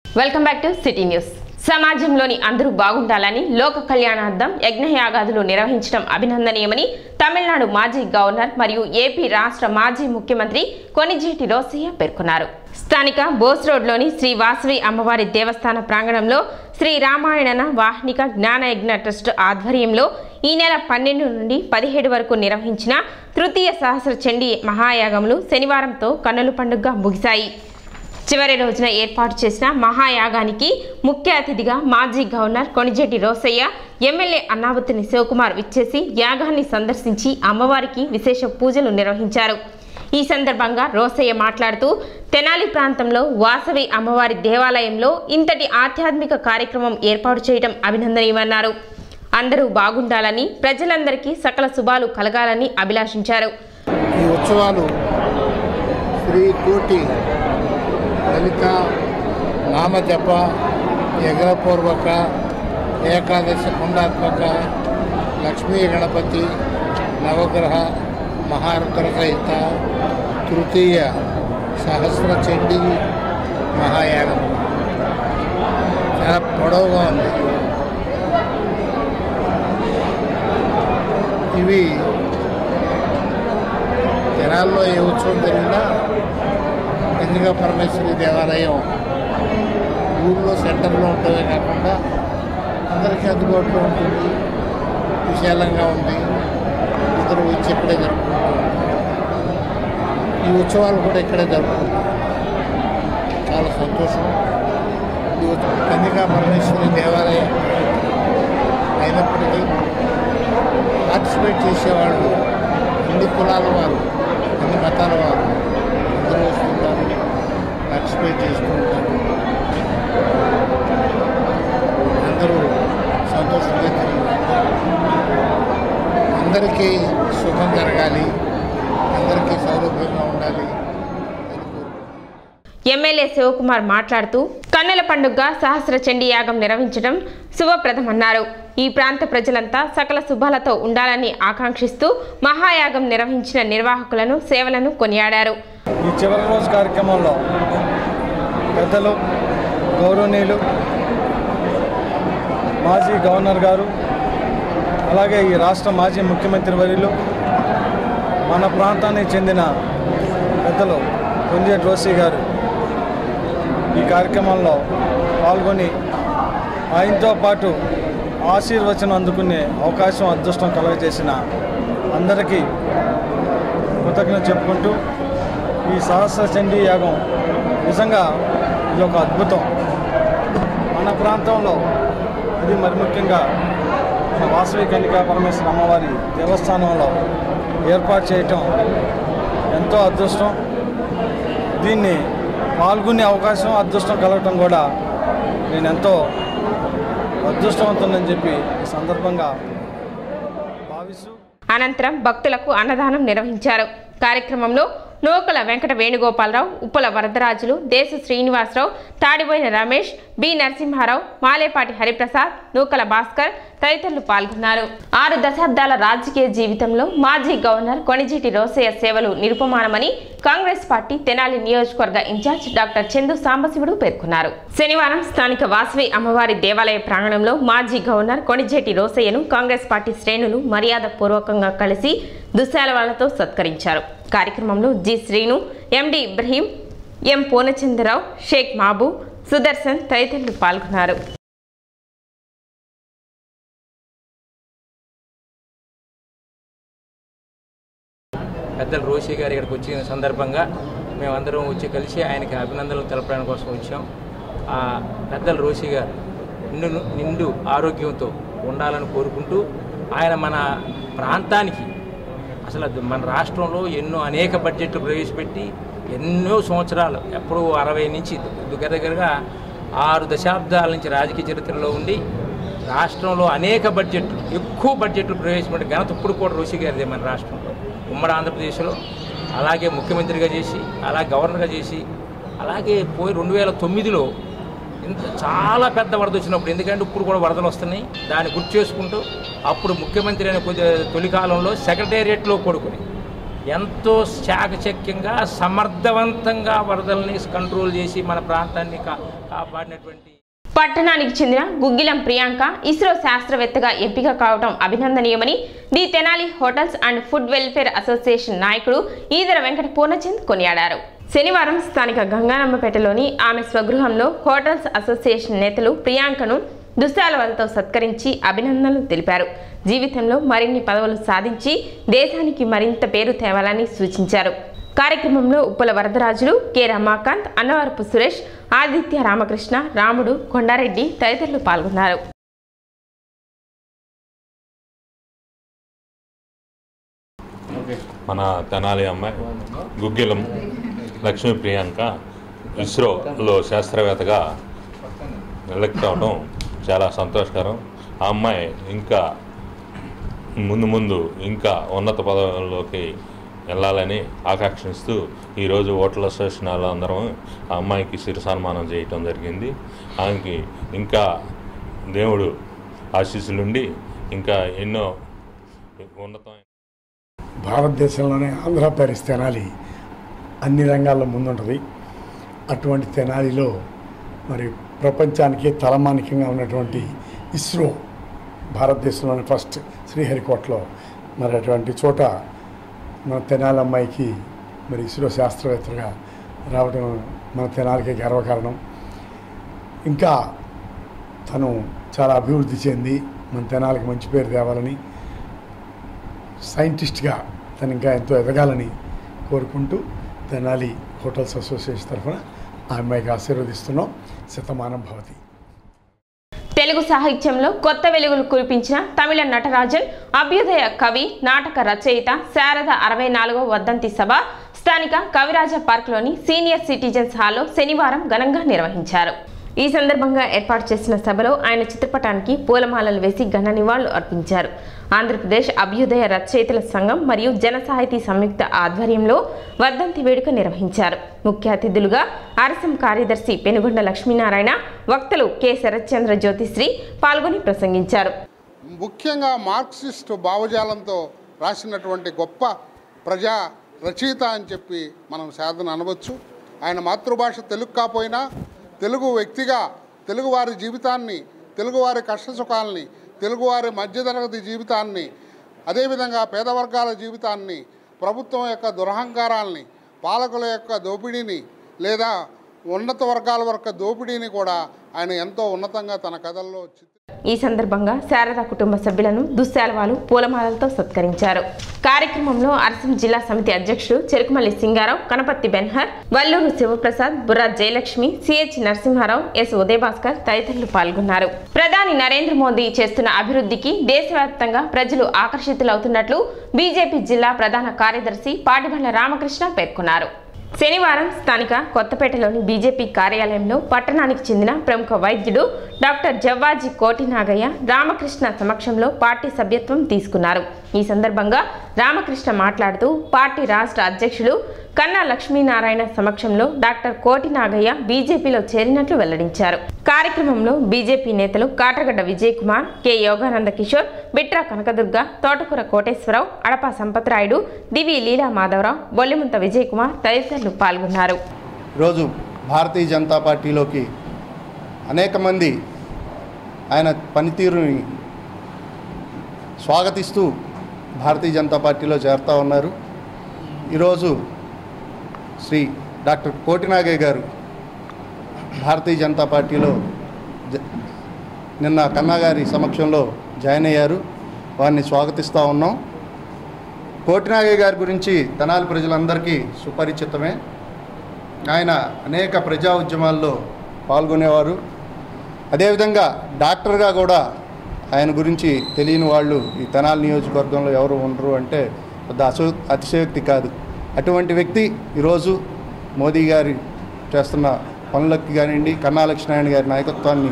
Welcome back to city news సమాజంలోని అందరూ బాగుండాలని లోక కళ్యాణార్థం యజ్ఞయాగాదులు నిర్వహించడం అభినందనీయమని తమిళనాడు మాజీ గవర్నర్ మరియు ఏపీ రాష్ట్ర మాజీ ముఖ్యమంత్రి కొనిజేటి రోసయ్య పేర్కొన్నారు స్థానిక బోస్ రోడ్లోని శ్రీ వాసవి అమ్మవారి దేవస్థాన ప్రాంగణంలో శ్రీ రామాయణన వాహ్నిక జ్ఞానయజ్ఞ ట్రస్ట్ ఆధ్వర్యంలో ఈ నెల పన్నెండు నుండి పదిహేడు వరకు నిర్వహించిన తృతీయ సహస్ర చండీ మహాయాగములు శనివారంతో కన్నుల పండుగ ముగిశాయి చివరి రోజున ఏర్పాటు చేసిన మహాయాగానికి ముఖ్య అతిథిగా మాజీ గవర్నర్ కొణిజెట్టి రోసయ్య ఎమ్మెల్యే అన్నావతిని శివకుమార్ విచ్చేసి యాగాన్ని సందర్శించి అమ్మవారికి విశేష పూజలు నిర్వహించారు ఈ సందర్భంగా రోసయ్య మాట్లాడుతూ తెనాలి ప్రాంతంలో వాసవి అమ్మవారి దేవాలయంలో ఇంతటి ఆధ్యాత్మిక కార్యక్రమం ఏర్పాటు చేయడం అభినందనీయమన్నారు అందరూ బాగుండాలని ప్రజలందరికీ సకల శుభాలు కలగాలని అభిలాషించారు ఈ ఉత్సవాలు శ్రీ కోటి లలిత నామజప యజ్ఞపూర్వక ఏకాదశి పుండాత్మక లక్ష్మీ గణపతి నవగ్రహ మహారుద్ర సహిత తృతీయ సహస్ర చండీ మహాయాగం చాలా పొడవుగా ఉంది ఇవి జనాల్లో ఏ ఉత్సవం జరిగినా కన్నికా పరమేశ్వరి దేవాలయం ఊళ్ళో సెంటర్లో ఉండటమే కాకుండా అందరికీ అందుబాటులో ఉంటుంది విశాలంగా ఉంది అందరూ వచ్చి ఇక్కడే జరుపుకుంటారు ఈ ఉత్సవాలు కూడా ఇక్కడే జరుపుకుంటారు చాలా సంతోషం ఈ ఉత్సవం కన్నికా పరమేశ్వరి దేవాలయం అయినప్పటికీ పార్టిసిపేట్ చేసేవాళ్ళు అన్ని కులాల వారు అన్ని మతాల వారు అందరూ వస్తుంటారు పార్టిసిపేట్ చేసుకుంటారు అందరూ సంతోషంగా తిరిగి అందరికీ శుభం జరగాలి అందరికీ సౌలభ్యంగా ఉండాలి అని కోరుకుంటున్నాను. ఎమ్మెల్యే శివకుమార్ మాట్లాడుతూ కన్నుల పండుగ సహస్ర చండీ యాగం నిర్వహించడం శుభప్రదమన్నారు ఈ ప్రాంత ప్రజలంతా సకల శుభాలతో ఉండాలని ఆకాంక్షిస్తూ మహాయాగం నిర్వహించిన నిర్వాహకులను సేవలను కొనియాడారు ఈ చివరి రోజు కార్యక్రమంలో పెద్దలు గౌరవనీయులు మాజీ గవర్నర్ గారు అలాగే ఈ రాష్ట్ర మాజీ ముఖ్యమంత్రి వర్యులు మన ప్రాంతానికి చెందిన పెద్దలు కొంజేటి రోసీ గారు ఈ కార్యక్రమంలో పాల్గొని ఆయనతో పాటు ఆశీర్వచనం అందుకునే అవకాశం అదృష్టం కలుగజేసిన అందరికీ కృతజ్ఞత చెప్పుకుంటూ ఈ సహస్ర చండీ యాగం నిజంగా ఇది ఒక అద్భుతం మన ప్రాంతంలో ఇది మరి ముఖ్యంగా మన వాసవి కన్నికా పరమేశ్వర అమ్మవారి దేవస్థానంలో ఏర్పాటు చేయటం ఎంతో అదృష్టం దీన్ని పాల్గొనే అవకాశం అదృష్టం కలగటం కూడా నేను ఎంతో అదృష్టవంతులని చెప్పి ఈ సందర్భంగా భావిస్తూ అనంతరం భక్తులకు అన్నదానం నిర్వహించారు కార్యక్రమంలో నూకల వెంకట వేణుగోపాలరావు ఉప్పల వరదరాజులు దేశ శ్రీనివాసరావు తాడిపోయిన రమేష్ బి నరసింహారావు మాలేపాటి హరిప్రసాద్ నూకల భాస్కర్ తదితరులు పాల్గొన్నారు ఆరు దశాబ్దాల రాజకీయ జీవితంలో మాజీ గవర్నర్ కొణిజీటి రోసయ్య సేవలు నిరుపమానమని కాంగ్రెస్ పార్టీ తెనాలి నియోజకవర్గ ఇన్ఛార్జ్ డాక్టర్ చందు సాంబశివుడు పేర్కొన్నారు శనివారం స్థానిక వాసవి అమ్మవారి దేవాలయ ప్రాంగణంలో మాజీ గవర్నర్ కొణిజేటి రోసయ్యను కాంగ్రెస్ పార్టీ శ్రేణులు మర్యాద పూర్వకంగా కలిసి దుశ్శాలవాలతో సత్కరించారు కార్యక్రమంలో G Srinu MD Ibrahim M Purnachandrarao Shaik Mabu Sudarshan తదితరులు పాల్గొన్నారు పెద్దలు రోషి గారు ఇక్కడికి వచ్చిన సందర్భంగా మేమందరం వచ్చి కలిసి ఆయనకి అభినందనలు తెలపడానికి కోసం వచ్చాం ఆ పెద్దలు రోషి గారు నిండు నిండు ఆరోగ్యంతో ఉండాలని కోరుకుంటూ ఆయన మన ప్రాంతానికి అసలు అది మన రాష్ట్రంలో ఎన్నో అనేక బడ్జెట్లు ప్రవేశపెట్టి ఎన్నో సంవత్సరాలు ఎప్పుడూ అరవై నుంచి దగ్గర దగ్గరగా ఆరు దశాబ్దాల నుంచి రాజకీయ చరిత్రలో ఉండి రాష్ట్రంలో అనేక బడ్జెట్లు ఎక్కువ బడ్జెట్లు ప్రవేశపెట్టి ఘనత ఇప్పుడు కూడా రోషి గారిదే మన రాష్ట్రంలో ఉమ్మడి ఆంధ్రప్రదేశ్లో అలాగే ముఖ్యమంత్రిగా చేసి అలా గవర్నర్గా చేసి అలాగే పోయి రెండు వేల తొమ్మిదిలో ఇంత చాలా పెద్ద వరద వచ్చినప్పుడు ఎందుకంటే ఇప్పుడు కూడా వరదలు వస్తున్నాయి దాన్ని గుర్తు చేసుకుంటూ అప్పుడు ముఖ్యమంత్రి అయిన కొద్ది తొలి కాలంలో సెక్రటేరియట్లో కొడుకుని ఎంతో చాకచక్యంగా సమర్థవంతంగా వరదల్ని కంట్రోల్ చేసి మన ప్రాంతాన్ని కా కాపాడినటువంటి పట్టణానికి చెందిన గుగ్గిలం ప్రియాంక ఇస్రో శాస్త్రవేత్తగా ఎంపిక కావడం అభినందనీయమని the Tenali hotels and food welfare association నాయకుడు ఈదర వెంకట పూర్ణచంద్ కొనియాడారు శనివారం స్థానిక గంగానమ్మపేటలోని ఆమె స్వగృహంలో హోటల్స్ అసోసియేషన్ నేతలు ప్రియాంకను దుస్సాలవలతో సత్కరించి అభినందనలు తెలిపారు జీవితంలో మరిన్ని పదవులు సాధించి దేశానికి మరింత పేరు తేవాలని సూచించారు కార్యక్రమంలో ఉప్పల వరదరాజులు కె రమాకాంత్ అన్నవరపు సురేష్ ఆదిత్య రామకృష్ణ రాముడు కొండారెడ్డి తదితరులు పాల్గొన్నారు మన తెనాలి అమ్మాయి గుగ్గిలం లక్ష్మీ ప్రియాంక ఇస్రోలో శాస్త్రవేత్తగా ఎలక్ట్ అవడం చాలా సంతోషకరం ఆ అమ్మాయి ఇంకా ముందు ముందు ఇంకా ఉన్నత పదవుల్లోకి వెళ్ళాలని ఆకాంక్షిస్తూ ఈరోజు ఓట్ల అసోసియేషన్ అందరం ఆ అమ్మాయికి సిరి సన్మానం చేయటం జరిగింది ఆమెకి ఇంకా దేవుడు ఆశీస్సులుండి ఇంకా ఎన్నో ఉన్నతమైన భారతదేశంలోనే ఆంధ్రప్రదేశ్ తెనాలి అన్ని రంగాల్లో ముందుంటుంది అటువంటి తెనాలిలో మరి ప్రపంచానికి తలమానికంగా ఉన్నటువంటి ఇస్రో భారతదేశంలోని ఫస్ట్ శ్రీహరికోటలో మరి అటువంటి చోట మన తెనాలి అమ్మాయికి మరి ఇస్రో శాస్త్రవేత్తగా రావడం మన తెనాలికి గర్వకారణం ఇంకా తను చాలా అభివృద్ధి చెంది మన తెనాలికి మంచి పేరు తేవాలని సైంటిస్ట్గా తను ఇంకా ఎంతో ఎదగాలని కోరుకుంటూ తెనాలి హోటల్స్ అసోసియేషన్ తరఫున ఆ అమ్మాయికి ఆశీర్వదిస్తున్నాం శతమానం భవతి తెలుగు సాహిత్యంలో కొత్త వెలుగులు కురిపించిన తమిళ నటరాజన్ అభ్యుదయ కవి నాటక రచయిత శారద అరవై నాలుగవ వర్ధంతి సభ స్థానిక కవిరాజ పార్క్లోని సీనియర్ సిటిజన్స్ హాల్లో శనివారం ఘనంగా నిర్వహించారు ఈ సందర్భంగా ఏర్పాటు చేసిన సభలో ఆయన చిత్రపటానికి పూలమాలలు వేసి ఘన నివాళులు అర్పించారు ఆంధ్రప్రదేశ్ అభ్యుదయ రచయితల సంఘం మరియు జన సాహితీ సంయుక్త ఆధ్వర్యంలో వర్ధంతి వేడుక నిర్వహించారు ముఖ్య అతిథులుగా ఆర్ఎస్ఎం కార్యదర్శి పెనుగొండ లక్ష్మీనారాయణ వక్తలు కె శరత్చంద్ర జ్యోతిశ్రీ పాల్గొని ప్రసంగించారు ముఖ్యంగా మార్క్సిస్ట్ భావజాలంతో రాసినటువంటి గొప్ప ప్రజా రచయిత అని చెప్పి మనం సాధన అనవచ్చు ఆయన మాతృభాష తెలుగు కాపోయినా తెలుగు వ్యక్తిగా తెలుగువారి జీవితాన్ని తెలుగువారి కష్టసుఖాలని తెలుగువారి మధ్యతరగతి జీవితాన్ని అదేవిధంగా పేద వర్గాల జీవితాన్ని ప్రభుత్వం యొక్క దురహంకారాల్ని పాలకుల యొక్క దోపిడీని లేదా ఉన్నత వర్గాల వరకు దోపిడీని కూడా ఆయన ఎంతో ఉన్నతంగా తన కథల్లో చిత్ర ఈ సందర్భంగా శారద కుటుంబ సభ్యులను దుశ్శాలవాలు పూలమాలలతో సత్కరించారు కార్యక్రమంలో అరసం జిల్లా సమితి అధ్యక్షుడు చెరుకుమల్లి సింగారావు కనపత్తి బెన్హర్ వల్లూరు శివప్రసాద్ బుర్రా జయలక్ష్మి సిహెచ్ నరసింహారావు ఎస్ ఉదయభాస్కర్ తదితరులు పాల్గొన్నారు ప్రధాని నరేంద్ర మోదీ చేస్తున్న అభివృద్ధికి దేశవ్యాప్తంగా ప్రజలు ఆకర్షితులవుతున్నట్లు బీజేపీ జిల్లా ప్రధాన కార్యదర్శి పాటిబండ్ల రామకృష్ణ పేర్కొన్నారు శనివారం స్థానిక కొత్తపేటలోని బీజేపీ కార్యాలయంలో పట్టణానికి చెందిన ప్రముఖ వైద్యుడు డాక్టర్ జవ్వాజీ కోటి నాగయ్య రామకృష్ణ సమక్షంలో పార్టీ సభ్యత్వం తీసుకున్నారు ఈ సందర్భంగా రామకృష్ణ మాట్లాడుతూ పార్టీ రాష్ట్ర అధ్యక్షులు కన్నా లక్ష్మీనారాయణ సమక్షంలో డాక్టర్ కోటి నాగయ్య బీజేపీలో చేరినట్లు వెల్లడించారు కార్యక్రమంలో బీజేపీ నేతలు కాటగడ్డ విజయ్ కుమార్ కె యోగానంద కిషోర్ బిట్రా కనకదుర్గ తోటకూర కోటేశ్వరరావు అడప సంపత్రాయుడు దివి లీలా మాధవరావు బొల్లిముంత విజయ్ కుమార్ తదితరులు పాల్గొన్నారు ఈరోజు భారతీయ జనతా పార్టీలోకి అనేక మంది ఆయన పనితీరుని స్వాగతిస్తూ భారతీయ జనతా పార్టీలో చేరుతూ ఉన్నారు ఈరోజు శ్రీ డాక్టర్ కోటినాగయ్య గారు భారతీయ జనతా పార్టీలో జ- నిన్న కన్నా గారి సమక్షంలో జాయిన్ అయ్యారు వారిని స్వాగతిస్తూ ఉన్నాం కోటినాగయ్య గారి గురించి తెనాలి ప్రజలందరికీ సుపరిచితమే ఆయన అనేక ప్రజా ఉద్యమాల్లో పాల్గొనేవారు అదేవిధంగా డాక్టర్గా కూడా ఆయన గురించి తెలియని వాళ్ళు ఈ తెనాలి నియోజకవర్గంలో ఎవరు ఉండరు అంటే పెద్ద అసో అతిశయోక్తి కాదు అటువంటి వ్యక్తి ఈరోజు మోదీ గారి చేస్తున్న పనులకి కానివ్వండి కన్నా లక్ష్మీనారాయణ గారి నాయకత్వాన్ని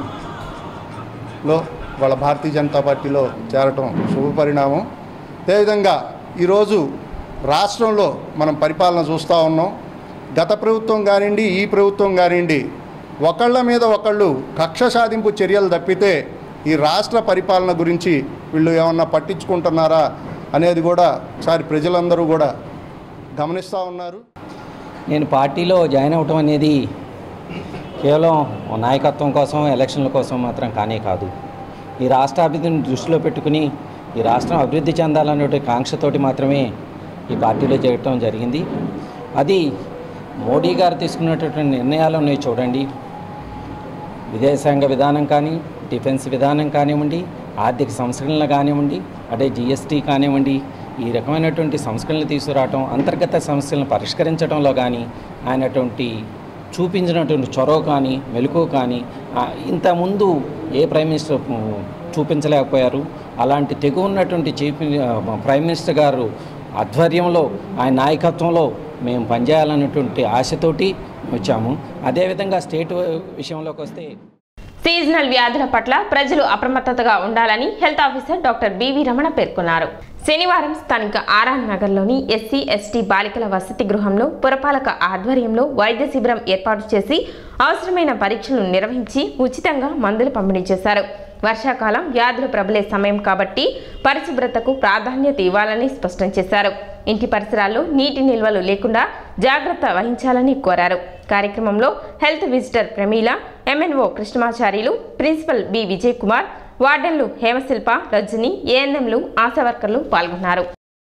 లో వాళ్ళ భారతీయ జనతా పార్టీలో చేరటం శుభపరిణామం అదేవిధంగా ఈరోజు రాష్ట్రంలో మనం పరిపాలన చూస్తూ ఉన్నాం గత ప్రభుత్వం కానివ్వండి ఈ ప్రభుత్వం కానివ్వండి ఒకళ్ళ మీద ఒకళ్ళు కక్ష సాధింపు చర్యలు తప్పితే ఈ రాష్ట్ర పరిపాలన గురించి వీళ్ళు ఏమన్నా పట్టించుకుంటున్నారా అనేది కూడా ఒకసారి ప్రజలందరూ కూడా గమనిస్తూ ఉన్నారు నేను పార్టీలో జాయిన్ అవ్వటం అనేది కేవలం నాయకత్వం కోసం ఎలక్షన్ల కోసం మాత్రం కానే కాదు ఈ రాష్ట్ర అభివృద్ధిని దృష్టిలో పెట్టుకుని ఈ రాష్ట్రం అభివృద్ధి చెందాలనే కాంక్షతోటి మాత్రమే ఈ పార్టీలో చేరటం జరిగింది అది మోడీ గారు తీసుకున్నటువంటి నిర్ణయాలు ఉన్నాయి చూడండి విదేశాంగ విధానం కానీ డిఫెన్స్ విధానం కానివ్వండి ఆర్థిక సంస్కరణలు కానివ్వండి అదే జిఎస్టీ కానివ్వండి ఈ రకమైనటువంటి సంస్కరణలు తీసుకురావటం అంతర్గత సమస్యలను పరిష్కరించడంలో కానీ ఆయనటువంటి చూపించినటువంటి చొరవ కానీ మెలకు కానీ ఆ, ఇంతకుముందు ఏ ప్రైమ్ మినిస్టర్ ఉమ్, చూపించలేకపోయారు అలాంటి తెగు ఉన్నటువంటి chief mini- uh, prime minister గారు ఆధ్వర్యంలో ఆయన నాయకత్వంలో మేము పనిచేయాలన్నటువంటి ఆశతోటి వచ్చాము అదేవిధంగా స్టేట్ విషయంలోకి వస్తే సీజనల్ వ్యాధుల పట్ల ప్రజలు అప్రమత్తతగా ఉండాలని health officer doctor BV Ramana పేర్కొన్నారు శనివారం స్థానిక ఆర్ఆర్ నగర్లోని ఎస్సీ ఎస్టీ బాలికల వసతి గృహంలో పురపాలక ఆధ్వర్యంలో వైద్య శిబిరం ఏర్పాటు చేసి అవసరమైన పరీక్షలు నిర్వహించి ఉచితంగా మందులు పంపిణీ చేశారు వర్షాకాలం వ్యాధులు ప్రబలే సమయం కాబట్టి పరిశుభ్రతకు ప్రాధాన్యత ఇవ్వాలని స్పష్టం చేశారు ఇంటి పరిసరాల్లో నీటి నిల్వలు లేకుండా జాగ్రత్త వహించాలని కోరారు కార్యక్రమంలో health visitor Pramila MNO Krishnamacharyulu principal B Vijay Kumar వార్డెన్లు హేమశిల్ప రజని ఏఎన్ఎంలు ఆశా వర్కర్లు పాల్గొన్నారు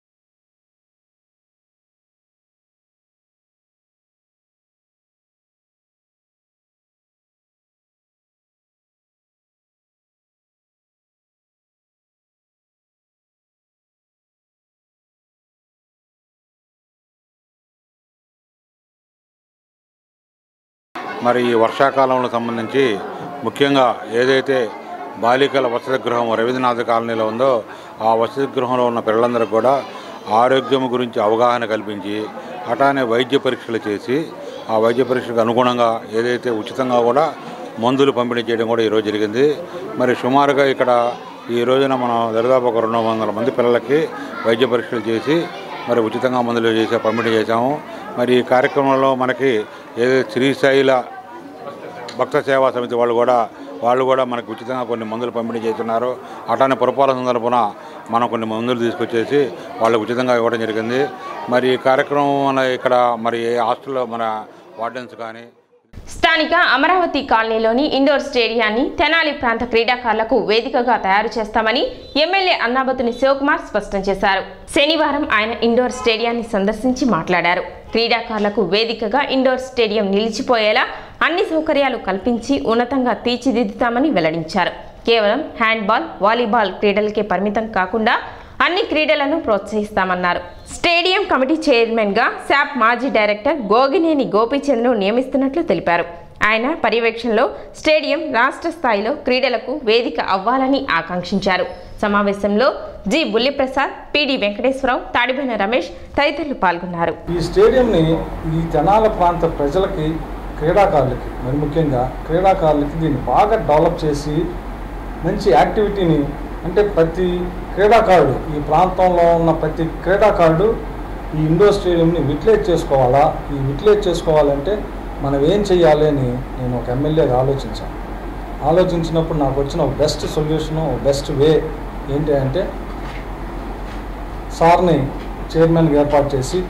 మరి ఈ వర్షాకాలంలో సంబంధించి ముఖ్యంగా ఏదైతే బాలికల వసతి గృహం రవీంద్రనాథ్ కాలనీలో ఉందో ఆ వసతి గృహంలో ఉన్న పిల్లలందరూ కూడా ఆరోగ్యం గురించి అవగాహన కల్పించి అటానే వైద్య పరీక్షలు చేసి ఆ వైద్య పరీక్షలకు అనుగుణంగా ఏదైతే ఉచితంగా కూడా మందులు పంపిణీ చేయడం కూడా ఈరోజు జరిగింది మరి సుమారుగా ఇక్కడ ఈ రోజున మనం దరిదాపు ఒక రెండు వందల మంది పిల్లలకి వైద్య పరీక్షలు చేసి మరి ఉచితంగా మందులు చేసే పంపిణీ చేశాము మరి ఈ కార్యక్రమంలో మనకి ఏదైతే శ్రీశైల భక్త సేవా సమితి వాళ్ళు కూడా వాళ్ళు కూడా మనకు ఉచితంగా కొన్ని మందులు పంపిణీ చేస్తున్నారు అటానే పురపాలన సందర్భన మనం కొన్ని మందులు తీసుకొచ్చేసి వాళ్ళకు ఉచితంగా ఇవ్వడం జరిగింది మరి ఈ కార్యక్రమం మన ఇక్కడ మరి ఏ హాస్టల్లో మన వార్డెన్స్ కానీ స్థానిక అమరావతి కాలనీలోని ఇండోర్ స్టేడియాన్ని తెనాలి ప్రాంత క్రీడాకారులకు వేదికగా తయారు చేస్తామని ఎమ్మెల్యే అన్నాబతుని శివకుమార్ స్పష్టం చేశారు శనివారం ఆయన ఇండోర్ స్టేడియాన్ని సందర్శించి మాట్లాడారు క్రీడాకారులకు వేదికగా ఇండోర్ స్టేడియం నిలిచిపోయేలా అన్ని సౌకర్యాలు కల్పించి ఉన్నతంగా తీర్చిదిద్దుతామని వెల్లడించారు కేవలం హ్యాండ్బాల్ వాలీబాల్ క్రీడలకే పరిమితం కాకుండా అన్ని క్రీడలను ప్రోత్సహిస్తామన్నారు స్టేడియం కమిటీ చైర్మన్గా శాప్ మాజీ డైరెక్టర్ గోగినేని గోపీచంద్ను నియమిస్తున్నట్లు తెలిపారు ఆయన పర్యవేక్షణలో స్టేడియం రాష్ట్ర స్థాయిలో క్రీడలకు వేదిక అవ్వాలని ఆకాంక్షించారు సమావేశంలో జి బుల్లిప్రసాద్ పిడి వెంకటేశ్వరరావు తాడిబైన రమేష్ తదితరులు పాల్గొన్నారు ఈ స్టేడియంని ఈ తెనాల ప్రాంత ప్రజలకి క్రీడాకారులకి మరి ముఖ్యంగా క్రీడాకారులకి దీన్ని బాగా డెవలప్ చేసి మంచి యాక్టివిటీని అంటే ప్రతి క్రీడాకారుడు ఈ ప్రాంతంలో ఉన్న ప్రతి క్రీడాకారుడు ఈ ఇండోర్ స్టేడియంని యూటిలైజ్ చేసుకోవాలా ఈ యూటిలైజ్ చేసుకోవాలంటే మనం ఏం చేయాలి అని నేను ఒక ఎమ్మెల్యేగా ఆలోచించాను ఆలోచించినప్పుడు నాకు వచ్చిన ఒక బెస్ట్ సొల్యూషను బెస్ట్ వే ఏంటి అంటే సార్ని చైర్మన్గా ఏర్పాటు చేసి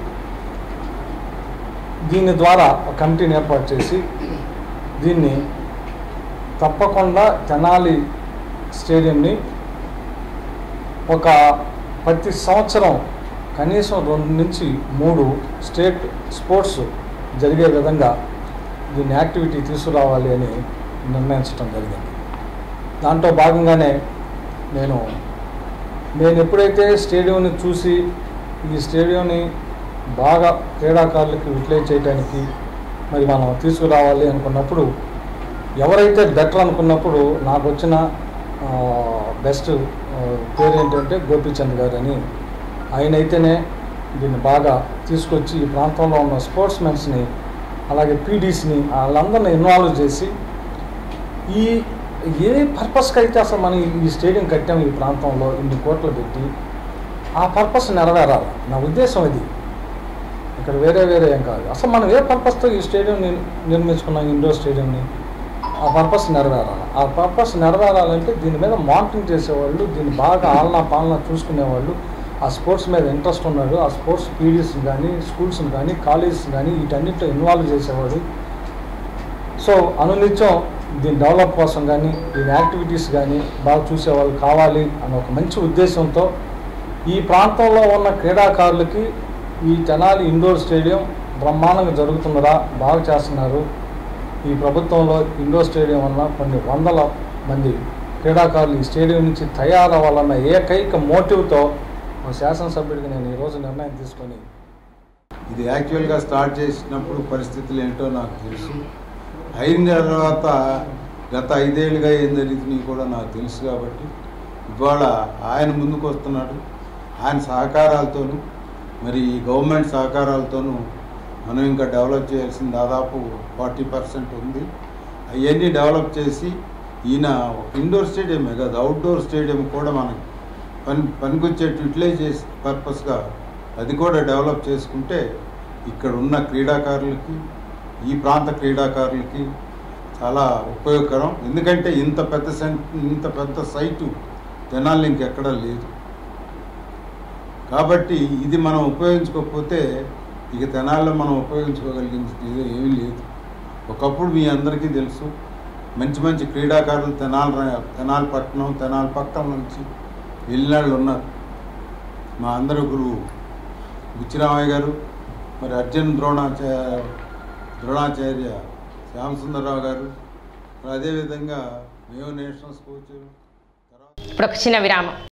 దీని ద్వారా ఒక కమిటీని ఏర్పాటు చేసి దీన్ని తప్పకుండా తెనాలి స్టేడియంని ఒక ప్రతి సంవత్సరం కనీసం రెండు నుంచి మూడు స్టేట్ స్పోర్ట్స్ జరిగే విధంగా దీన్ని యాక్టివిటీ తీసుకురావాలి అని నిర్ణయించడం జరిగింది దాంట్లో భాగంగానే నేను నేను ఎప్పుడైతే స్టేడియంని చూసి ఈ స్టేడియంని బాగా క్రీడాకారులకి యూటిలైజ్ చేయడానికి మరి మనం తీసుకురావాలి అనుకున్నప్పుడు ఎవరైతే బెటర్ అనుకున్నప్పుడు నాకు వచ్చిన బెస్ట్ పేరు ఏంటంటే గోపీచంద్ గారు అని ఆయన అయితేనే దీన్ని బాగా తీసుకొచ్చి ఈ ప్రాంతంలో ఉన్న స్పోర్ట్స్ మెన్స్ని అలాగే పీడీస్ని వాళ్ళందరినీ ఇన్వాల్వ్ చేసి ఈ ఏ పర్పస్కి అయితే అసలు మనం ఈ స్టేడియం కట్టాము ఈ ప్రాంతంలో ఇన్ని కోట్లు పెట్టి ఆ పర్పస్ నెరవేరాలి నా ఉద్దేశం ఇది ఇక్కడ వేరే వేరే ఏం కాదు అసలు మనం ఏ పర్పస్తో ఈ స్టేడియం నిర్- నిర్మించుకున్నాం ఇండోర్ స్టేడియంని ఆ పర్పస్ నెరవేరాలి ఆ పర్పస్ నెరవేరాలంటే దీని మీద మానిటరింగ్ చేసేవాళ్ళు దీన్ని బాగా ఆలనా పాలన చూసుకునేవాళ్ళు ఆ స్పోర్ట్స్ మీద ఇంట్రెస్ట్ ఉన్నాడు ఆ స్పోర్ట్స్ పీరియడ్స్ కానీ స్కూల్స్ని కానీ కాలేజెస్ కానీ వీటన్నిటిలో ఇన్వాల్వ్ చేసేవాడు సో అనునిత్యం దీని డెవలప్ కోసం కానీ దీని యాక్టివిటీస్ కానీ బాగా చూసేవాళ్ళు కావాలి అన్న ఒక మంచి ఉద్దేశంతో ఈ ప్రాంతంలో ఉన్న క్రీడాకారులకి ఈ తెనాలి ఇండోర్ స్టేడియం బ్రహ్మాండంగా జరుగుతున్నదా బాగా చేస్తున్నారు ఈ ప్రభుత్వంలో ఇండోర్ స్టేడియం వల్ల కొన్ని వందల మంది క్రీడాకారులు ఈ స్టేడియం నుంచి తయారవ్వాలన్న ఏకైక మోటివ్తో మా శాసనసభ్యుడికి నేను ఈరోజు నిర్ణయం తీసుకొని ఇది యాక్చువల్గా స్టార్ట్ చేసినప్పుడు పరిస్థితులు ఏంటో నాకు తెలుసు అయిన తర్వాత గత ఐదేళ్ళుగా ఏం జరుగుతున్నాయి కూడా నాకు తెలుసు కాబట్టి ఇవాళ ఆయన ముందుకు వస్తున్నాడు ఆయన సహకారాలతోనూ మరి ఈ గవర్నమెంట్ సహకారాలతోనూ మనం ఇంకా డెవలప్ చేయాల్సిన దాదాపు ఫార్టీ పర్సెంట్ ఉంది అవన్నీ డెవలప్ చేసి ఈయన ఇండోర్ స్టేడియమే కాదు అవుట్డోర్ స్టేడియం కూడా మనకి పని పనికొచ్చేట్టు యూటిలైజ్ చేసే పర్పస్గా అది కూడా డెవలప్ చేసుకుంటే ఇక్కడ ఉన్న క్రీడాకారులకి ఈ ప్రాంత క్రీడాకారులకి చాలా ఉపయోగకరం ఎందుకంటే ఇంత పెద్ద సెం ఇంత పెద్ద సైటు జనాలు ఇంకెక్కడా లేదు కాబట్టి ఇది మనం ఉపయోగించుకోకపోతే ఇక తెనాల్లో మనం ఉపయోగించుకోగలిగింది ఏదో ఏమీ లేదు ఒకప్పుడు మీ అందరికీ తెలుసు మంచి మంచి క్రీడాకారులు తెనాలి రా- తెనాలి పట్టణం తెనాలి పక్కన నుంచి వెళ్ళినాళ్ళు ఉన్నారు మా అందరి గురువు బుచ్చిరామయ్య గారు మరి అర్జున్ ద్రోణాచార్య ద్రోణాచార్య శ్యామసుందరరావు గారు మరి అదేవిధంగా మేము నేషనల్ కోచ్ ఇప్పుడు ఒక చిన్న విరామం